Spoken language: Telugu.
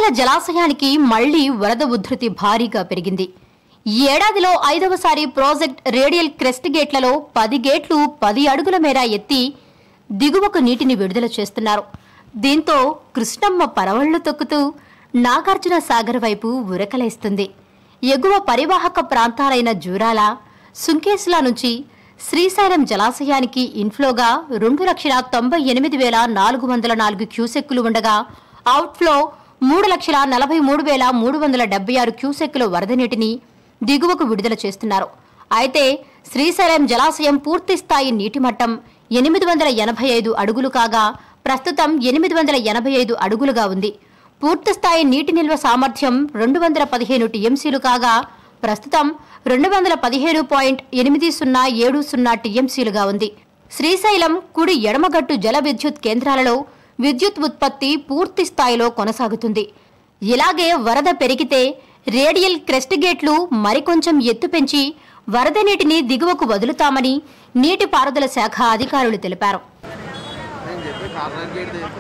శ్రీశైల జలాశయానికి మళ్లీ వరద ఉధృతి భారీగా పెరిగింది ఈ ఏడాదిలో ఐదవసారి ప్రాజెక్ట్ రేడియల్ క్రెస్ట్ గేట్లలో పది గేట్లు పది అడుగుల మేర ఎత్తి దిగువకు నీటిని విడుదల చేస్తున్నారు దీంతో కృష్ణమ్మ పరవళ్లు తొక్కుతూ నాగార్జున సాగర్ వైపు ఉరకలేస్తుంది ఎగువ పరివాహక ప్రాంతాలైన జూరాల సుంకేసుల నుంచి శ్రీశైలం జలాశయానికి ఇన్ఫ్లోగా రెండు లక్షల తొంభై ఎనిమిది వేల నాలుగు వందల నాలుగు క్యూసెక్కులు ఉండగా అవుట్ఫ్లో మూడు లక్షల నలభై మూడు వేల మూడు వందల డెబ్బై ఆరు క్యూసెక్కుల వరద నీటిని దిగువకు విడుదల చేస్తున్నారు అయితే శ్రీశైలం జలాశయం పూర్తి స్థాయి నీటి మట్టం ఎనిమిది వందల ఎనభై ఐదు అడుగులు కాగా ప్రస్తుతం ఎనిమిది వందల ఎనభై ఐదు అడుగులుగా ఉంది పూర్తి స్థాయి నీటి నిల్వ సామర్థ్యం రెండు వందల పదిహేను టీఎంసీలు కాగా ప్రస్తుతం రెండు వందల పదిహేను పాయింట్ ఎనిమిది సున్నా ఏడు సున్నా టీఎంసీలుగా ఉంది శ్రీశైలం కుడి ఎడమగట్టు జల విద్యుత్ కేంద్రాలలో విద్యుత్ ఉత్పత్తి పూర్తి స్థాయిలో కొనసాగుతుంది ఇలాగే వరద పెరిగితే రేడియల్ క్రెస్ట్ గేట్లు మరికొంచెం ఎత్తు పెంచి వరద నీటిని దిగువకు వదులుతామని నీటిపారుదల శాఖ అధికారులు తెలిపారు నేను చెప్పి కార్నర్ గేట్ తీసి